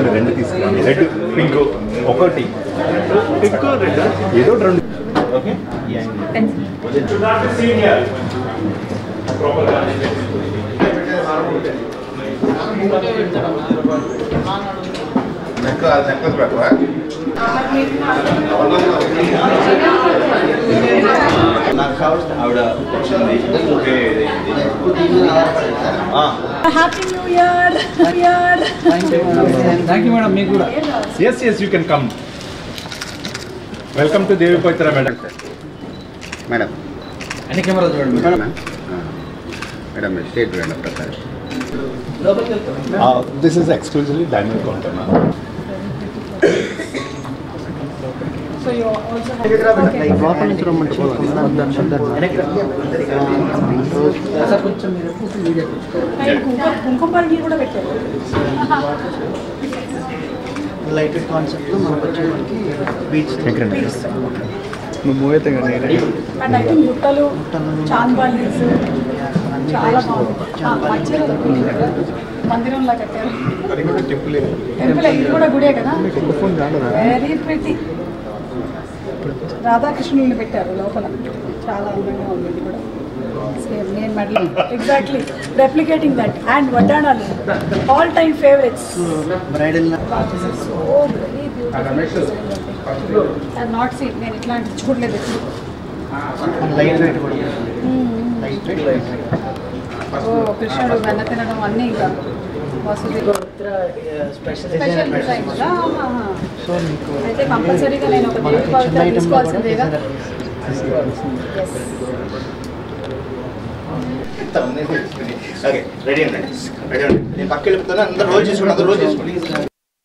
రెండు తీసుకున్నాను red pink ఒకటి పింక్ రెడ్ ఏదో ఒకటి రెండు ఓకే నెక్లెస్ పెట్టవా నాకు కావాల్సిన ఆవిడ వచ్చింది okay happy new year year thank you madam మీకు కూడా yes yes you can come welcome to Devi Pavitra madam madam అన్ని కెమెరా చూడండి madam madam state madam Prakash this is exclusively diamond counter so you also లోపల నుంచి రమ్మంటే సార్ కొంచెం మీరు video కుంకుమ కుంకుమ పరంగి కూడా పెట్టారు లైట్ కాన్సెప్ట్ మనకు వచ్చేటికి బీచ్ అండ్ ఐ థింక్ గుట్టలు చాంద్బాలీస్ చాలా బాగుంది ఆ, మధ్యలో మందిరంలా కట్టారు టెంపుల్ ఇది కూడా గుడే కదా వెరీ ప్రిటీ రాధాకృష్ణుల్ని పెట్టారు లోపల చాలా అందంగా ఉంది ఇది కూడా సేమ్ నేను మళ్ళీ ఎగ్జాక్ట్లీ రెప్లికేటింగ్ దట్ అండ్ వడ్డాణాలు all time favourites bridal so very beautiful not see నేను ఇట్లాంటి చూడలేదు ఎప్పుడు లైట్ వెయిట్ కూడా లైట్ వెయిట్ లైట్ ఓ కృష్ణుడు వెన్న తినడం అన్నీ ఇంకా వసతి స్పెషల్ స్పెషల్ డిజైన్ కదా ఆహా. సో మీకు అయితే కంపల్సరీగా నేను ఒక దేవి చిన్న పవిత్ర ఐటమ్ తీసుకోవాల్సిందేగా ఓకే రెడీ అండి రెడీ అండి నేను పక్కకి వెళ్ళిపోతాను అందరూ రోజు చేసుకోండి అందరూ రోజు చేసుకోండి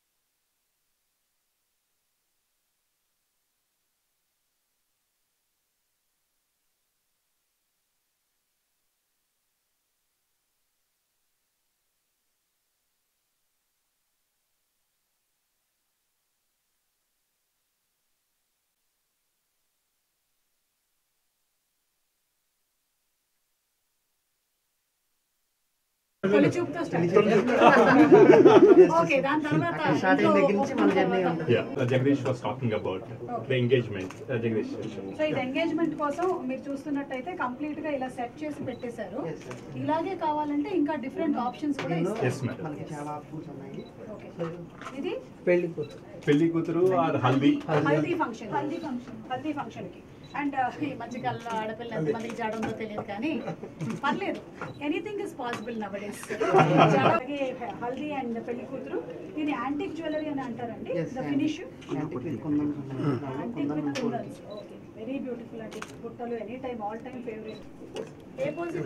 తొలి చూపుతో స్టార్ట్ ఓకే దాని తర్వాత స్టార్టింగ్ దగ్గర నుంచి మన జర్నీ ఉంటుంది Yeah, Jagdish was talking about the engagement. Uh, Jagdish. So ఇది ఎంగేజ్మెంట్ కోసం మీరు చూస్తున్నట్టయితే కంప్లీట్ గా ఇలా సెట్ చేసి పెట్టేశారు ఇలాగే కావాలంటే ఇంకా డిఫరెంట్ ఆప్షన్స్ కూడా ఇస్తారు Yes, madam. మనకి చాలా ఆప్షన్స్ ఉన్నాయి ఓకే ఇది పెళ్లి కూతురు పెళ్లి కూతురు or haldi haldi function haldi function haldi function కి అండ్ ఈ మధ్యకాలంలో ఆడపిల్ల ఎంతమందికి జాడ ఉందో తెలియదు కానీ పర్లేదు anything is possible nowadays అలాగే హల్దీ అండ్ పెళ్లి కూతురు దీని యాంటిక్ జ్యువెలరీ అని అంటారండి the finish antique with kundan antique with kundans okay very beautiful అండి బుట్టలు any time all time favourite a pose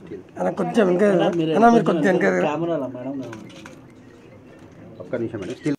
కొంచెం ఇంకా మీరు కొంచెం ఇంకా ఒక్క నిమిషం మేడం స్టిల్